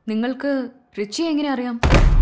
നിങ്ങൾക്ക് റിച്ചി എങ്ങനെ അറിയാം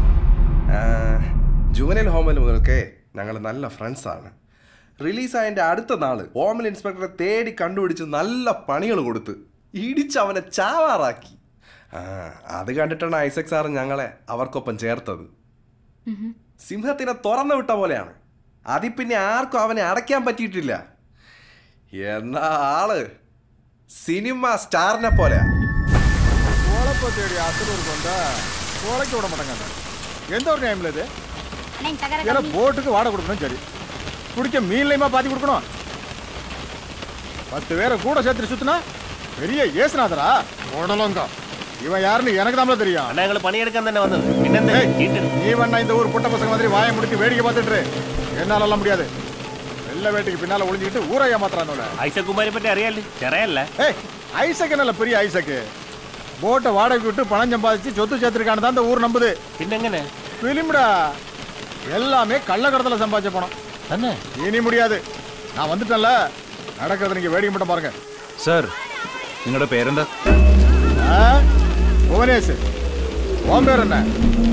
ജൂനിയൽ ഹോമിൽ മുതൽക്കേ ഞങ്ങൾ നല്ല ഫ്രണ്ട്സാണ് റിലീസായതിൻ്റെ അടുത്ത നാള് ഹോമിൽ ഇൻസ്പെക്ടറെ തേടി കണ്ടുപിടിച്ച് നല്ല പണികൾ കൊടുത്ത് ഇടിച്ച് അവനെ ചാവാറാക്കി ആ, അത് കണ്ടിട്ടാണ് ഐസക് സാർ ഞങ്ങളെ അവർക്കൊപ്പം ചേർത്തത് സിംഹത്തിനെ തുറന്നു വിട്ട പോലെയാണ് അതിൽ പിന്നെ ആർക്കും അവനെ അടയ്ക്കാൻ പറ്റിയിട്ടില്ല എന്നാ ആള് സിനിമ സ്റ്റാറിനെ പോലെയാ கோலப்பை தேடி அசலூர் கொண்டா கோலைக்கு விட மாட்டாங்க எந்த ஒரு டைம்ல இது ஏன்னா போட்டுக்கு வாடகை கொடுக்கணும் சரி குடிக்க மீன்லையுமா பாத்தி கொடுக்கணும் பத்து பேரை கூட சேர்த்துட்டு சுத்தினா பெரிய ஏசுநாதரா உடலங்க இவன் யாருன்னு எனக்கு தான் தெரியும் അണ്ണാ ഞങ്ങൾ പണിയെടുക്കാൻ തന്നെ വന്നത് പിന്നെന്താ ஏய், ചീട്ട് நீ வேணா இந்த ஊர் புட்ட பசங்க மாதிரி வாயை முடித்து வேடிக்கை பார்த்துட்டு இரு. என்னாலலாம் முடியாது வெள்ளை வேட்டைக்கு பின்னால ஒளிஞ்சுக்கிட்டு ஊரை ஏமாத்துறானோல ഐസക്കുമാരെ പറ്റി അറിയാല്ലേ ചെറിയല്ലേ ஏய் ஐசக் என்னல பெரிய ஐசக்கு போட்டை வாடகைக்கு விட்டு பணம் சம்பாதிச்சு சொத்து சேர்த்துருக்கான்னு தான் இந்த ஊர் நம்புது പിന്നെങ്ങനെ பிலிம்டா எல்லாமே கள்ளக்கடத்துல சம்பாதிச்ச பணம் തന്നെ இனி முடியாது நான் வந்துட்டேன்ல நடக்கிறத நீங்க வேடிக்கை மட்டும் பாருங்க സാർ നിങ്ങളുടെ പേരെന്താ ஆ? புவனேஷ் உன் பேர் என்ன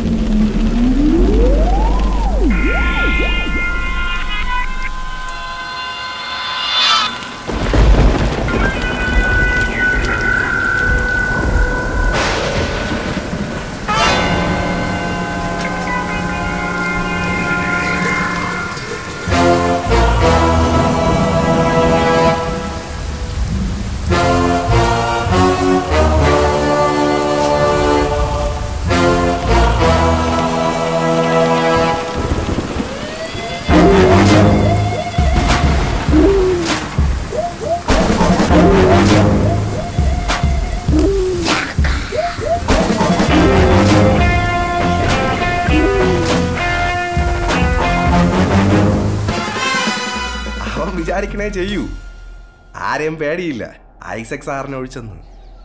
അവൻ വിചാരിക്കണേ ചെയ്യൂ ആരെയും പേടിയില്ല ഐസക് സാറിനെ ഒഴിച്ചെന്ന്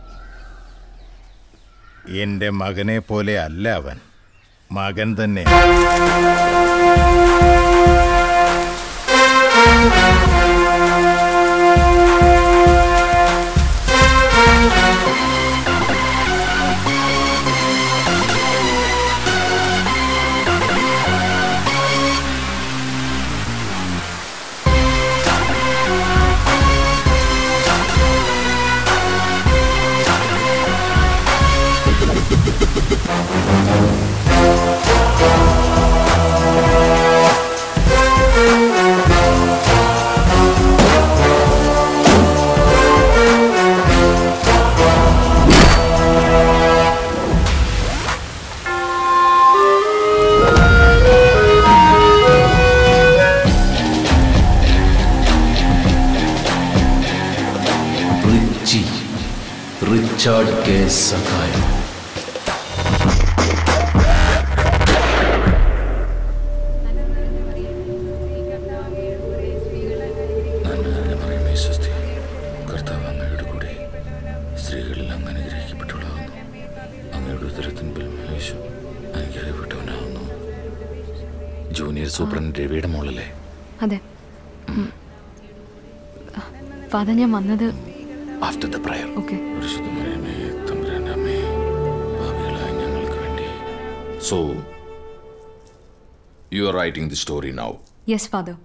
എന്റെ മകനെ പോലെ അല്ല അവൻ മകൻ തന്നെ റിച്ചി റിച്ചാർഡ് കെ സഖായ കർത്താവ് അങ്ങയുടെ കൂടെ സ്ത്രീകളിൽ അങ്ങ് അനുഗ്രഹിക്കപ്പെട്ടവളാകുന്നു അങ്ങയുടെ ഉദരത്തിൻപിൽ യേശു അനുഗ്രഹിക്കപ്പെട്ടവനാകുന്നു ജൂനിയർ സൂപ്രണ്ട് രവിയുടെ മോളല്ലേ അതെ ഫാദർ ഞാൻ വന്നത് ആഫ്റ്റർ ദ പ്രയർ ഓക്കെ പരിശുദ്ധമറിയമേ തമ്പുരാന്റെ അമ്മേ ഭാവികളായ ഞങ്ങൾക്ക് വേണ്ടി so you are writing the story now yes father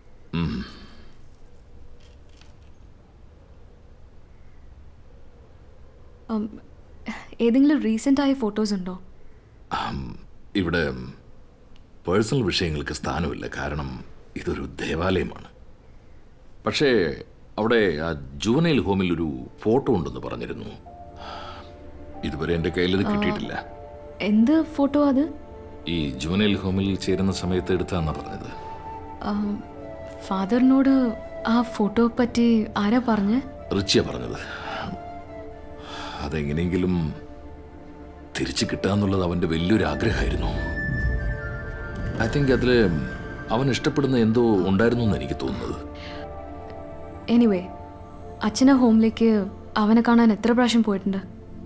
ഏതെങ്കിലും റീസെൻ്റ് ആയ ഫോട്ടോസ് ഉണ്ടോ ഇവിടെ പേഴ്സണൽ വിഷയങ്ങൾക്ക് സ്ഥാനമില്ല കാരണം ഇതൊരു ദേവാലയമാണ് പക്ഷേ അവിടെ ആ ജൂനൈൽ ഹോമിൽ ഒരു ഫോട്ടോ ഉണ്ടെന്ന് പറഞ്ഞിരുന്നു ഇതുവരെ എൻ്റെ കയ്യിൽ ഇത് കിട്ടിയിട്ടില്ല എന്ത് ഫോട്ടോ അത് ഈ ജൂനൈൽ ഹോമിൽ ചേരുന്ന സമയത്ത് എടുത്താന്നാ പറഞ്ഞത് ഫാദറിനോട് ആ ഫോട്ടോ പറ്റി ആരാ പറഞ്ഞ് റിച്ചിയ പറഞ്ഞത് അതെങ്ങനെയെങ്കിലും തിരിച്ചു കിട്ടാന്നുള്ളത് അവൻ്റെ വലിയൊരു ആഗ്രഹമായിരുന്നു ഐ തിങ്ക് അതിൽ അവൻ ഇഷ്ടപ്പെടുന്ന എന്തോ ഉണ്ടായിരുന്നു എന്ന് എനിക്ക് തോന്നുന്നത് എനിവേ അച്ഛനെ ഹോമിലേക്ക് അവനെ കാണാൻ എത്ര പ്രാവശ്യം പോയിട്ടുണ്ട്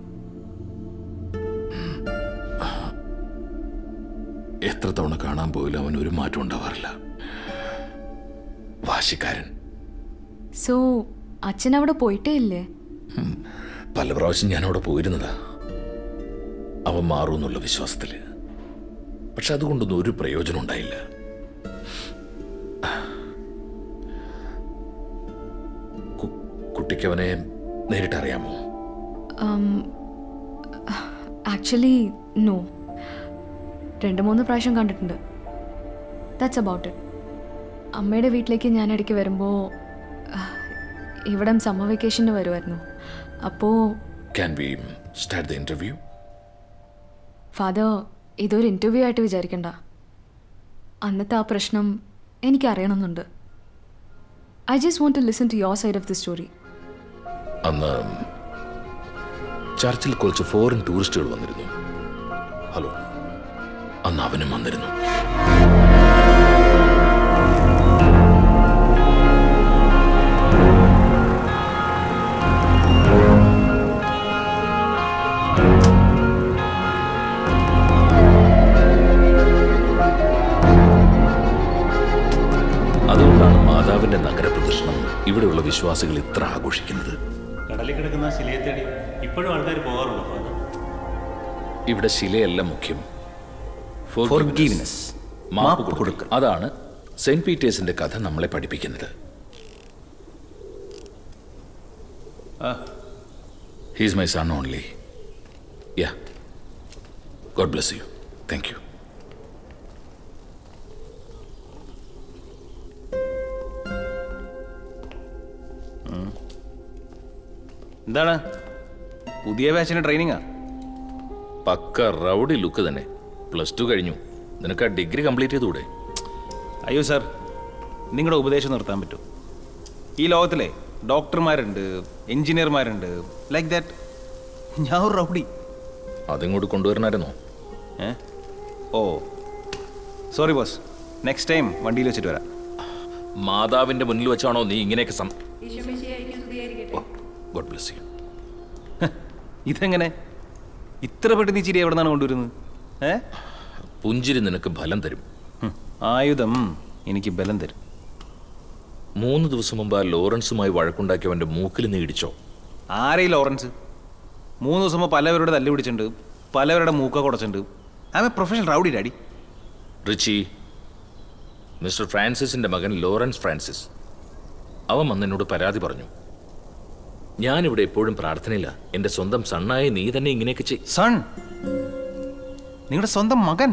എത്ര തവണ കാണാൻ പോയാലും അവൻ ഒരു മാറ്റം ഉണ്ടാവാറില്ല വാശിക്കാരൻ സോ അച്ഛൻ അവിടെ പോയിട്ടേ ഇല്ലേ പല പ്രാവശ്യം ഞാൻ അവിടെ പോയിരുന്നതാ അവൻ മാറുമെന്നുള്ള വിശ്വാസത്തിൽ പക്ഷെ അതുകൊണ്ടൊന്നും ഒരു പ്രയോജനം ഉണ്ടായില്ല കു- കുട്ടിക്കവനെ നേരിട്ടറിയാമോ ആക്ച്വലി നോ രണ്ട് മൂന്ന് പ്രാവശ്യം കണ്ടിട്ടുണ്ട് ദാറ്റ്സ് അബൌട്ട് ഇറ്റ് അമ്മയുടെ വീട്ടിലേക്ക് ഞാൻ ഇടയ്ക്ക് വരുമ്പോൾ ഇവിടം സമ്മർ വെക്കേഷന് വരുമായിരുന്നു അപ്പോൾ can we start the interview father ഇതൊരു ഇൻ്റർവ്യൂ ആയിട്ട് വിചാരിക്കണ്ട അന്നത്തെ ആ പ്രശ്നം എനിക്ക് അറിയണമെന്നുണ്ട് I just want to listen to your side of the story അന്ന് ചർച്ചിൽ കുറച്ച് ഫോറിൻ ടൂറിസ്റ്റുകൾ വന്നിരുന്നു ഹലോ അന്ന് അവനും വന്നിരുന്നു അതുകൊണ്ടാണ് മാതാവിന്റെ നഗരപ്രദർശനം ഇവിടെയുള്ള വിശ്വാസികൾ ഇത്ര ആഘോഷിക്കുന്നത് കടലിൽ കിടക്കുന്ന ശിലയെ തേടി ഇപ്പോഴും ആൾക്കാർ പോകാറുണ്ടോ ഫാദർ ഇവിടെ ശിലയല്ല മുഖ്യം Forgiveness. മാപ്പ് കൊടുക്കുക അതാണ് സെന്റ് പീറ്റേഴ്സിന്റെ കഥ നമ്മളെ പഠിപ്പിക്കുന്നത് he's my son only yeah God bless you thank you എന്താണ് പുതിയ ബാച്ചിന് ട്രെയിനിങ്ങാ പക്ക റൗഡി ലുക്ക് തന്നെ പ്ലസ് ടു കഴിഞ്ഞു നിനക്ക് ആ ഡിഗ്രി കംപ്ലീറ്റ് ചെയ്തുകൂടെ അയ്യോ സാർ നിങ്ങളുടെ ഉപദേശം നിർത്താൻ പറ്റും ഈ ലോകത്തിലെ ഡോക്ടർമാരുണ്ട് എഞ്ചിനീയർമാരുണ്ട് ലൈക്ക് ദാറ്റ് ഞാൻ ഒരു റൗഡി അതിങ്ങോട്ട് കൊണ്ടുവരണമായിരുന്നോ ഏ ഓ സോറി ബോസ് നെക്സ്റ്റ് ടൈം വണ്ടിയിൽ വെച്ചിട്ട് വരാം മാതാവിന്റെ മുന്നിൽ വെച്ചാണോ നീ ഇങ്ങനെയൊക്കെ സം ഗോഡ് ബ്ലെസ് യു ഇതെങ്ങനെ ഇത്ര പെട്ടെന്ന് ഈ ചിരി എവിടെ നിന്നാണ് കൊണ്ടുവരുന്നത് ഏ പുഞ്ചിരി നിനക്ക് ഫലം തരും ഹും, ആയുധം എനിക്ക് ബലം തരും മൂന്ന് ദിവസം മുമ്പ് ആ ലോറൻസുമായി വഴക്കുണ്ടാക്കിയവന്റെ മൂക്കിൽ നീ ഇടിച്ചോ ആരെയും ലോറൻസ് മൂന്ന് ദിവസം മുമ്പ് പലവരുടെ തല്ല് പിടിച്ചിട്ടുണ്ട് പലവരുടെ മൂക്ക കുടച്ചിട്ടുണ്ട് I a professional rowdy daddy Richie mister ഫ്രാൻസിസിന്റെ മകൻ ലോറൻസ് ഫ്രാൻസിസ് അവൻ വന്ന് എന്നോട് പരാതി പറഞ്ഞു ഞാനിവിടെ എപ്പോഴും പ്രാർത്ഥനയില്ല എന്റെ സ്വന്തം സണ്ണായ നീ തന്നെ ഇങ്ങനെയൊക്കെ ചെയ് സൺ നിങ്ങളുടെ സ്വന്തം മകൻ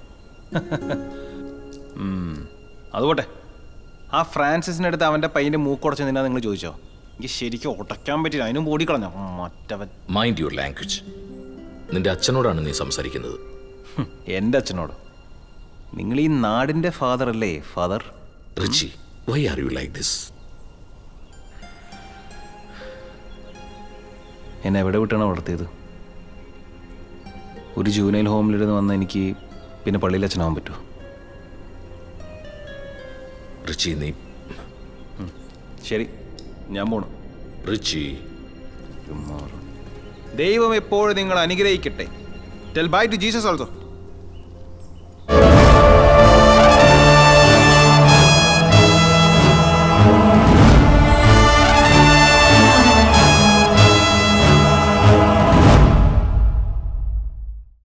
ഉം, അതുപോട്ടെ ആ ഫ്രാൻസിസിന്റെ അടുത്ത് അവന്റെ പയ്യന്റെ മൂക്കുടച്ച് നിന്നാ നിങ്ങൾ ചോദിച്ചോ എനിക്ക് ശരിക്കും ഉടയ്ക്കാൻ പറ്റില്ല അതിനും ഓടിക്കളഞ്ഞോ മറ്റവൻ മൈൻഡ് യുവർ ലാംഗ്വേജ് നിന്റെ അച്ഛനോടാണ് നീ സംസാരിക്കുന്നത് ഹും, എൻ്റെ അച്ഛനോട് നിങ്ങൾ ഈ നാടിന്റെ ഫാദർ അല്ലേ father Richie why are you like this എന്നെ എവിടെ വിട്ടാണ് വളർത്തിയത് ഒരു ജൂനൈൽ ഹോമിലിരുന്ന് വന്ന എനിക്ക് പിന്നെ പള്ളിയിൽ അച്ഛനാവാൻ പറ്റുമോ റിച്ചി നീ ശരി ഞാൻ പോണു റിച്ചി ദൈവം എപ്പോഴും നിങ്ങൾ അനുഗ്രഹിക്കട്ടെ tell bye to Jesus also